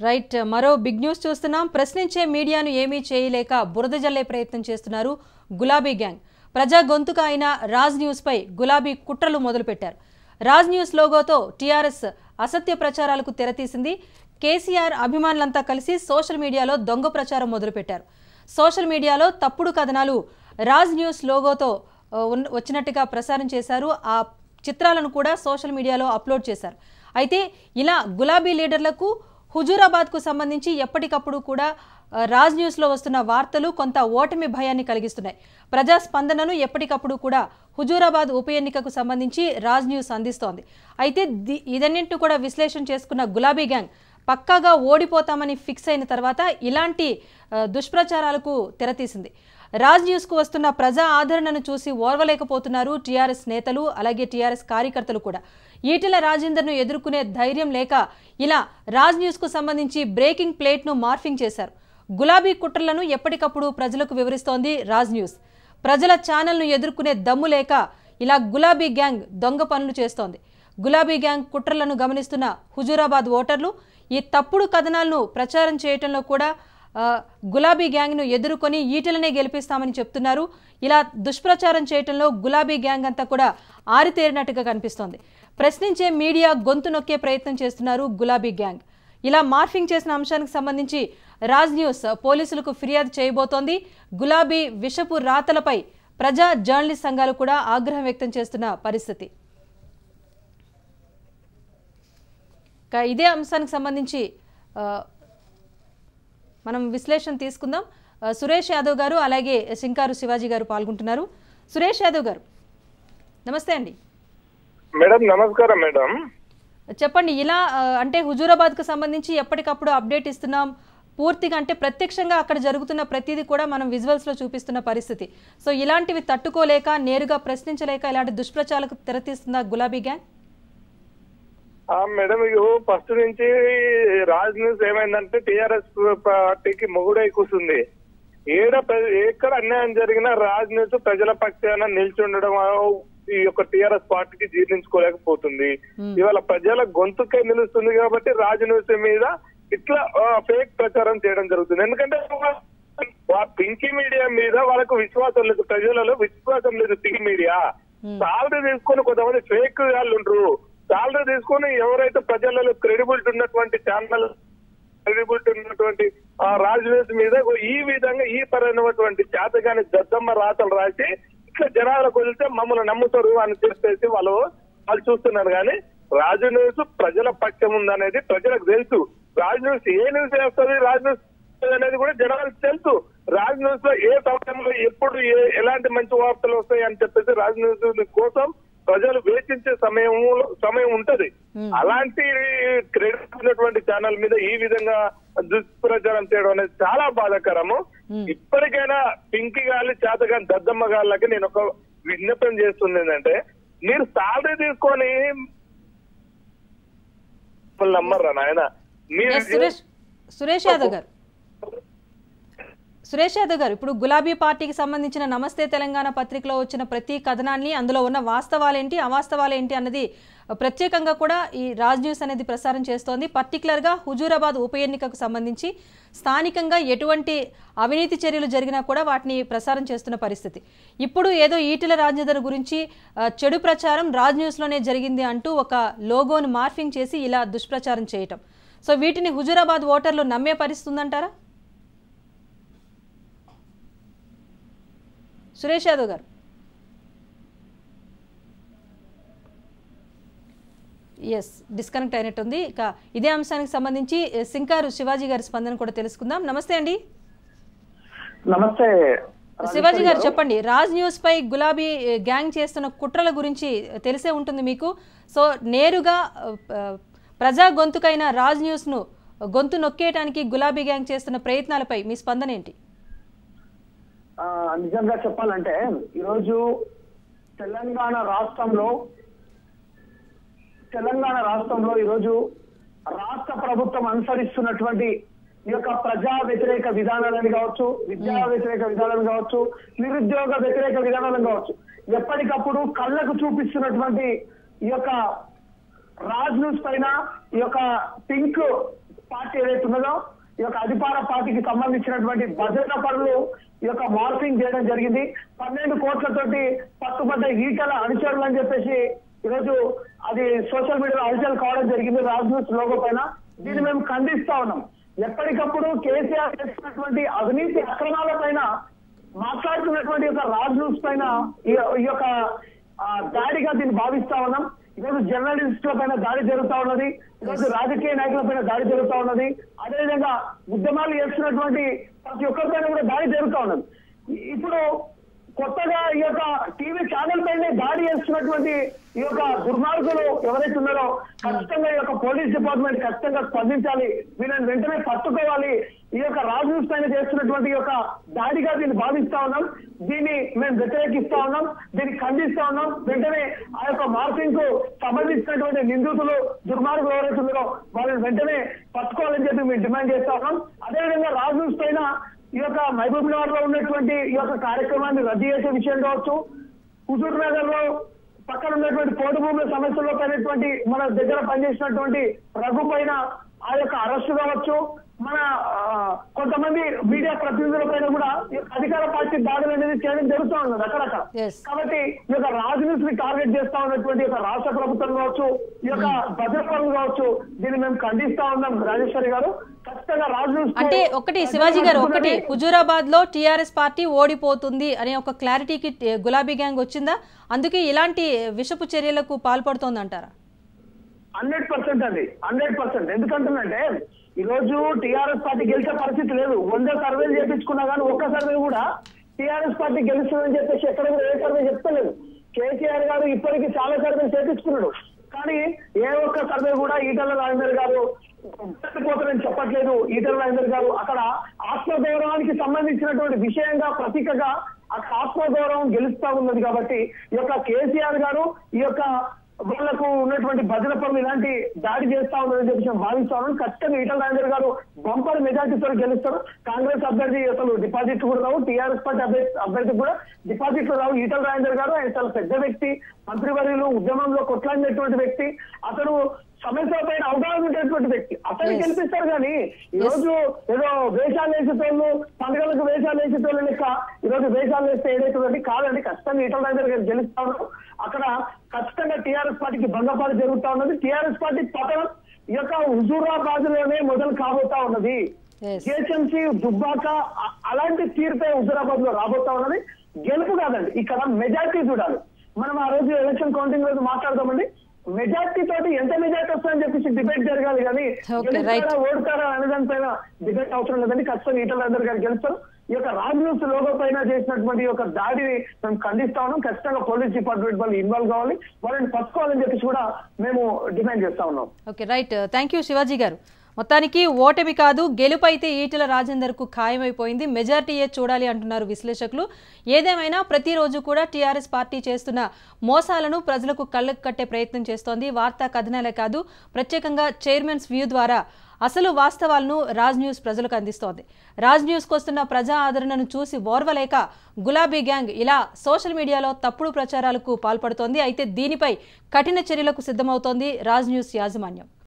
Right మరో big news చూస్తున్నాం ప్రశ్నించే మీడియాను ఏమీ చేయలేక బురద జల్లే ప్రయత్నం చేస్తున్నారు గులాబీ గ్యాంగ్ ప్రజా గొంతుక అయిన రాజ్ న్యూస్ పై గులాబీ కుట్రలు మొదలుపెట్టారు రాజ్ న్యూస్ లోగోతో టీఆర్ఎస్ అసత్య ప్రచారాలకు తెరతీసింది కేసీఆర్ అభిమానులంతా కలిసి సోషల్ మీడియాలో దొంగ ప్రచారం మొదలుపెట్టారు సోషల్ మీడియాలో తప్పుడు కథనాలు రాజ్ న్యూస్ లోగోతో ఆ, ఉన్న- వచ్చినట్టుగా ప్రసారం చేశారు ఆ చిత్రాలను కూడా సోషల్ మీడియాలో అప్లోడ్ చేశారు అయితే ఇలా గులాబీ లీడర్లకు హుజూరాబాద్కు సంబంధించి ఎప్పటికప్పుడు కూడా ఆ, రాజ్ న్యూస్లో వస్తున్న వార్తలు కొంత ఓటమి భయాన్ని కలిగిస్తున్నాయి ప్రజా స్పందనను ఎప్పటికప్పుడు కూడా హుజూరాబాద్ ఉప ఎన్నికకు సంబంధించి రాజ్ న్యూస్ అందిస్తోంది అయితే ది- ఇదన్నింటిని కూడా విశ్లేషణ చేసుకున్న గులాబీ గ్యాంగ్ పక్కాగా ఓడిపోతామని ఫిక్స్ అయిన తర్వాత ఇలాంటి ఆ, దుష్ప్రచారాలకు తెరతీసింది రాజ్ న్యూస్కు వస్తున్న ప్రజా ఆదరణను చూసి ఓర్వలేకపోతున్నారు టీఆర్ఎస్ నేతలు అలాగే టీఆర్ఎస్ కార్యకర్తలు కూడా ఈటెల రాజేందర్ను ఎదుర్కొనే ధైర్యం లేక ఇలా రాజ్ న్యూస్కు సంబంధించి బ్రేకింగ్ ప్లేట్ను మార్ఫింగ్ చేశారు గులాబీ కుట్రలను ఎప్పటికప్పుడు ప్రజలకు వివరిస్తోంది రాజ్ న్యూస్ ప్రజల ఛానల్ను ఎదుర్కొనే దమ్ము లేక ఇలా గులాబీ గ్యాంగ్ దొంగ పనులు చేస్తోంది గులాబీ గ్యాంగ్ కుట్రలను గమనిస్తున్న హుజూరాబాద్ ఓటర్లు ఈ తప్పుడు కథనాలను ప్రచారం చేయటంలో కూడా ఆ, గులాబీ గ్యాంగ్ను ఎదుర్కొని ఈటెలనే గెలిపిస్తామని చెప్తున్నారు ఇలా దుష్ప్రచారం చేయటంలో గులాబీ గ్యాంగ్ అంతా కూడా ఆరితేరినట్టుగా కనిపిస్తోంది ప్రశ్నించే మీడియా గొంతు నొక్కే ప్రయత్నం చేస్తున్నారు గులాబీ గ్యాంగ్ ఇలా మార్ఫింగ్ చేసిన అంశానికి సంబంధించి రాజ్ న్యూస్ పోలీసులకు ఫిర్యాదు చేయబోతోంది గులాబీ విషపు రాతలపై ప్రజా జర్నలిస్ట్ సంఘాలు కూడా ఆగ్రహం వ్యక్తం చేస్తున్న పరిస్థితి ఇక ఇదే అంశానికి సంబంధించి ఆ, మనం విశ్లేషణ తీసుకుందాం ఆ, సురేష్ యాదవ్ గారు అలాగే సింకారు శివాజీ గారు పాల్గొంటున్నారు సురేష్ యాదవ్ గారు నమస్తే అండి మేడం నమస్కారం మేడం చెప్పండి ఇలా ఆ, అంటే హుజూరాబాద్కు సంబంధించి ఎప్పటికప్పుడు అప్డేట్ ఇస్తున్నాం పూర్తిగా అంటే ప్రత్యక్షంగా అక్కడ జరుగుతున్న ప్రతిదీ కూడా మనం విజువల్స్లో చూపిస్తున్న పరిస్థితి సో ఇలాంటివి తట్టుకోలేక నేరుగా ప్రశ్నించలేక ఇలాంటి దుష్ప్రచారాలకు తెరతీస్తుందా గులాబీ గ్యాంగ్ ఆ మేడం ఇగో ఫస్ట్ నుంచి రాజ్ న్యూస్ ఏమైందంటే టిఆర్ఎస్ పార్టీకి మొగుడై కూర్చుంది ఏడ ప్ర- ఎక్కడ అన్యాయం జరిగినా రాజ్ న్యూస్ ప్రజల పక్షాన నిల్చుండడం ఆ, ఈ యొక్క టిఆర్ఎస్ పార్టీకి జీర్ణించుకోలేకపోతుంది ఇవాళ ప్రజల గొంతుకే నిలుస్తుంది కాబట్టి రాజ్ న్యూస్ మీద ఇట్లా ఫేక్ ప్రచారం చేయడం జరుగుతుంది ఎందుకంటే వా- పింకీ మీడియా మీద వాళ్ళకు విశ్వాసం లేదు ప్రజలలో విశ్వాసం లేదు పింకీ మీడియా సాలరీ తీసుకొని కొంతమంది ఫేక్ వాళ్ళు ఉండరు సాలరీ తీసుకొని ఎవరైతే ప్రజలలో క్రెడిబిలిటీ ఉన్నటువంటి ఛానల్ క్రెడిబిలిటీ ఉన్నటువంటి ఆ రాజు న్యూస్ మీద ఈ విధంగా ఈ పరైనటువంటి చేతగాని దద్దమ్మ రాతలు రాసి ఇట్లా జనాలకు వదిలితే మమ్మల్ని నమ్ముతారు అని చెప్పేసి వాళ్ళు వాళ్ళు చూస్తున్నారు కానీ రాజు న్యూస్ ప్రజల పక్షం ఉందనేది ప్రజలకు తెలుసు రాజు న్యూస్ ఏ న్యూస్ వేస్తుంది రాజు న్యూస్ అనేది కూడా జనాలకు తెలుసు రాజ్ న్యూస్ లో ఏ సమయంలో ఎప్పుడు ఏ ఎలాంటి మంచి వార్తలు వస్తాయి అని చెప్పేసి రాజ్ న్యూస్ కోసం ప్రజలు వేచించే సమయం సమయం ఉంటది అలాంటి క్రెడిట్ ఉన్నటువంటి ఛానల్ మీద ఈ విధంగా దుష్ప్రచారం చేయడం అనేది చాలా బాధాకరము ఇప్పటికైనా పింకి గాలి చేతగాని దద్దమ్మ గాళ్ళకి నేను ఒక విజ్ఞప్తం చేస్తుంది ఏంటంటే మీరు సాలరీ తీసుకొని మిమ్మల్ని నమ్మర్రా నాయన మీరు ఎస్, సురేష్ సురేష్ యాదవ్ గారు సురేష్ యాదవ్ గారు ఇప్పుడు గులాబీ పార్టీకి సంబంధించిన నమస్తే తెలంగాణ పత్రికలో వచ్చిన ప్రతి కథనాన్ని అందులో ఉన్న వాస్తవాలేంటి అవాస్తవాలేంటి అన్నది ప్రత్యేకంగా కూడా ఈ రాజ్ న్యూస్ అనేది ప్రసారం చేస్తోంది పర్టికులర్గా హుజూరాబాద్ ఉప ఎన్నికకు సంబంధించి స్థానికంగా ఎటువంటి అవినీతి చర్యలు జరిగినా కూడా వాటిని ప్రసారం చేస్తున్న పరిస్థితి ఇప్పుడు ఏదో ఈటెల రాజేందర్ గురించి ఆ, చెడు ప్రచారం రాజ్ న్యూస్లోనే జరిగింది అంటూ ఒక లోగోను మార్ఫింగ్ చేసి ఇలా దుష్ప్రచారం చేయటం సో వీటిని హుజూరాబాద్ ఓటర్లు నమ్మే పరిస్థితి ఉందంటారా సురేష్ యాదవ్ గారు ఎస్ డిస్కనెక్ట్ అయినట్టుంది ఇక ఇదే అంశానికి సంబంధించి ఎ, సింకారు శివాజీ గారి స్పందన కూడా తెలుసుకుందాం నమస్తే అండి నమస్తే శివాజీ గారు చెప్పండి రాజ్ న్యూస్ పై గులాబీ ఎ, గ్యాంగ్ చేస్తున్న కుట్రల గురించి తెలిసే ఉంటుంది మీకు సో నేరుగా అ, అ, ప్రజా గొంతుకైన రాజ్ న్యూస్ను గొంతు నొక్కేయడానికి గులాబీ గ్యాంగ్ చేస్తున్న ప్రయత్నాలపై మీ స్పందన ఏంటి ఆ, నిజంగా చెప్పాలంటే ఈరోజు తెలంగాణ రాష్ట్రంలో తెలంగాణ రాష్ట్రంలో ఈరోజు రాష్ట్ర ప్రభుత్వం అనుసరిస్తున్నటువంటి ఈ యొక్క ప్రజా వ్యతిరేక విధానాలను కావచ్చు విద్యా వ్యతిరేక విధానాలు కావచ్చు నిరుద్యోగ వ్యతిరేక విధానాలను కావచ్చు ఎప్పటికప్పుడు కళ్ళకు చూపిస్తున్నటువంటి ఈ యొక్క రాజ్ న్యూస్ పైన ఈ యొక్క పింక్ పార్టీ ఏదైతే ఉన్నదో ఈ యొక్క అధికార పార్టీకి సంబంధించినటువంటి భద్రతా పనులు ఈ యొక్క మార్పింగ్ చేయడం జరిగింది పన్నెండు కోట్లతోటి పట్టుబడ్డ ఈటల అనుచరులు అని చెప్పేసి ఈరోజు అది సోషల్ మీడియాలో హల్చల్ కావడం జరిగింది రాజ్ న్యూస్ లోగో పైన దీన్ని మేము ఖండిస్తా ఉన్నాం ఎప్పటికప్పుడు కేసీఆర్ చేస్తున్నటువంటి అవినీతి అక్రమాల పైన మాట్లాడుతున్నటువంటి యొక్క రాజ్ న్యూస్ పైన ఈ- ఈ యొక్క ఆ, దాడిగా దీన్ని భావిస్తా ఉన్నాం ఈరోజు జర్నలిస్టుల పైన దాడి జరుగుతా ఉన్నది ఈరోజు రాజకీయ నాయకుల పైన దాడి జరుగుతా ఉన్నది అదేవిధంగా ఉద్యమాలు చేస్తున్నటువంటి ప్రతి ఒక్కరిపైన కూడా దాడి జరుగుతా ఉన్నది ఇ- ఇప్పుడు కొత్తగా ఈ యొక్క టీవీ ఛానల్ పైన దాడి చేస్తున్నటువంటి ఈ యొక్క దుర్మార్గులు ఎవరైతే ఉన్నారో ఖచ్చితంగా ఈ యొక్క పోలీస్ డిపార్ట్మెంట్ ఖచ్చితంగా స్పందించాలి వీళ్ళని వెంటనే పట్టుకోవాలి ఈ యొక్క రాజు పైన చేస్తున్నటువంటి ఈ యొక్క దాడిగా దీన్ని భావిస్తా ఉన్నాం దీన్ని మేము వ్యతిరేకిస్తా ఉన్నాం దీన్ని ఖండిస్తా ఉన్నాం వెంటనే ఆ యొక్క మార్పింగ్ కు సంబంధించినటువంటి నిందితులు దుర్మార్గులు ఎవరైతే ఉన్నారో వాళ్ళని వెంటనే పట్టుకోవాలని చెప్పి మేము డిమాండ్ చేస్తా ఉన్నాం అదేవిధంగా రాజు పైన ఈ యొక్క మహబూబ్ నగర్ లో ఉన్నటువంటి ఈ యొక్క కార్యక్రమాన్ని రద్దు చేసే విషయం కావచ్చు హుజూర్ నగర్ లో పక్కన ఉన్నటువంటి పోటు భూముల సమస్యల్లో పడినటువంటి మన దగ్గర పనిచేసినటువంటి రఘు పైన ఆ యొక్క అరెస్టు కావచ్చు మన ఆ, కొంతమంది మీడియా ప్రతినిధుల పైన కూడా ఈ యొక్క అధికార పార్టీ దాడులు అనేది చేయడం జరుగుతూ ఉన్నది అక్కడక్కడ Yes. కాబట్టి ఈ యొక్క రాజనీతిని టార్గెట్ చేస్తా ఉన్నటువంటి ఈ యొక్క రాష్ట్ర ప్రభుత్వం కావచ్చు ఈ యొక్క భద్రపరులు కావచ్చు దీన్ని మేము ఖండిస్తా ఉన్నాం రాజేశ్వరి గారు ఖచ్చితంగా రాజనీతి అంటే ఒకటి శివాజీ గారు ఒకటి హుజూరాబాద్ లో టీఆర్ఎస్ పార్టీ ఓడిపోతుంది అనే ఒక క్లారిటీకి టి- గులాబీ గ్యాంగ్ వచ్చిందా అందుకే ఇలాంటి విషపు చర్యలకు పాల్పడుతోందంటారా హండ్రెడ్ పర్సెంట్ అండి హండ్రెడ్ పర్సెంట్ ఎందుకంటున్నంటే ఈ రోజు టీఆర్ఎస్ పార్టీ గెలిచే పరిస్థితి లేదు వంద సర్వేలు చేపించుకున్నా కానీ ఒక్క సర్వే కూడా టీఆర్ఎస్ పార్టీ గెలుస్తుందని చెప్పేసి ఎక్కడ కూడా ఏ సర్వే చెప్తలేదు కేసీఆర్ గారు ఇప్పటికీ చాలా సర్వేలు చేపించుకున్నాడు కానీ ఏ ఒక్క సర్వే కూడా ఈటల రాజేందర్ గారు పోతారని చెప్పట్లేదు ఈటల రాజేందర్ గారు అక్కడ ఆత్మగౌరవానికి సంబంధించినటువంటి విషయంగా ప్రతీకగా అక్కడ ఆత్మగౌరవం గెలుస్తా ఉన్నది కాబట్టి ఈ యొక్క కేసీఆర్ గారు ఈ యొక్క వాళ్లకు ఉన్నటువంటి భద్రత పనులు ఇలాంటి దాడి చేస్తా ఉన్నారని చెప్పి మేము భావిస్తా ఉన్నాం ఖచ్చితంగా ఈటల రాజేందర్ గారు బంపర్ మెజార్టీతో గెలుస్తారు కాంగ్రెస్ అభ్యర్థి అసలు డిపాజిట్ కూడా రావు టీఆర్ఎస్ పార్టీ అభ్యర్థి అభ్యర్థి కూడా డిపాజిట్లు రావు ఈటల రాజేందర్ గారు ఆయన చాలా పెద్ద వ్యక్తి మంత్రివర్యులు ఉద్యమంలో కొట్లాడినటువంటి వ్యక్తి అతను సమస్యల పైన అవగాహన ఉండేటువంటి వ్యక్తి అతను Yes. గెలిపిస్తారు కానీ ఈ రోజు ఏదో వేషాలు వేసేటోళ్ళు పండుగలకు వేషాలు వేసేటోళ్ళు లెక్క ఈ రోజు వేషాలు వేస్తే ఏదైతుందండి కాదండి ఖచ్చితంగా ఈటల రాజేందర్ గారు గెలుస్తా ఉన్నారు అక్కడ ఖచ్చితంగా టీఆర్ఎస్ పార్టీకి భంగపాటు జరుగుతా ఉన్నది టీఆర్ఎస్ పార్టీ పతనం ఈ యొక్క హుజూరాబాద్ లోనే మొదలు కాబోతా ఉన్నది Yes. జిహెచ్ఎంసీ దుబ్బాక అ- అలాంటి తీర్పే హుజూరాబాద్ లో రాబోతా ఉన్నది గెలుపు కాదండి ఇక్కడ మెజార్టీ చూడాలి మనం ఆ రోజు ఎలక్షన్ కౌంటింగ్ రోజు మాట్లాడదామండి మెజార్టీ తోటి ఎంత మెజార్టీ వస్తుందని చెప్పేసి డిబేట్ జరగాలి కానీ Okay, గెలుస్తారా, right. ఓడతారా అనే దానిపైన డిబేట్ అవసరం లేదండి ఖచ్చితంగా ఈటల రాజేందర్ గారు గెలుస్తారు ఈ యొక్క రాజ్ న్యూస్ లోగో పైన చేసినటువంటి ఈ యొక్క దాడిని మేము ఖండిస్తా ఉన్నాం ఖచ్చితంగా పోలీస్ డిపార్ట్మెంట్ వాళ్ళు ఇన్వాల్వ్ కావాలి వాళ్ళని పట్టుకోవాలని చెప్పేసి కూడా మేము డిమాండ్ చేస్తా ఉన్నాం okay right thank you Shivaji గారు మొత్తానికి ఓటమి కాదు గెలుపు అయితే ఈటెల రాజేందర్కు ఖాయమైపోయింది మెజార్టీయే చూడాలి అంటున్నారు విశ్లేషకులు ఏదేమైనా ప్రతిరోజు కూడా టీఆర్ఎస్ పార్టీ చేస్తున్న మోసాలను ప్రజలకు కళ్ళకు కట్టే ప్రయత్నం చేస్తోంది వార్తా కథనాలే కాదు ప్రత్యేకంగా చైర్మన్స్ వ్యూ ద్వారా అసలు వాస్తవాలను రాజ్ న్యూస్ ప్రజలకు అందిస్తోంది రాజ్ న్యూస్కి వస్తున్న ప్రజా ఆదరణను చూసి ఓర్వలేక గులాబీ గ్యాంగ్ ఇలా సోషల్ మీడియాలో తప్పుడు ప్రచారాలకు పాల్పడుతోంది అయితే దీనిపై కఠిన చర్యలకు సిద్ధమవుతోంది రాజ్ న్యూస్ యాజమాన్యం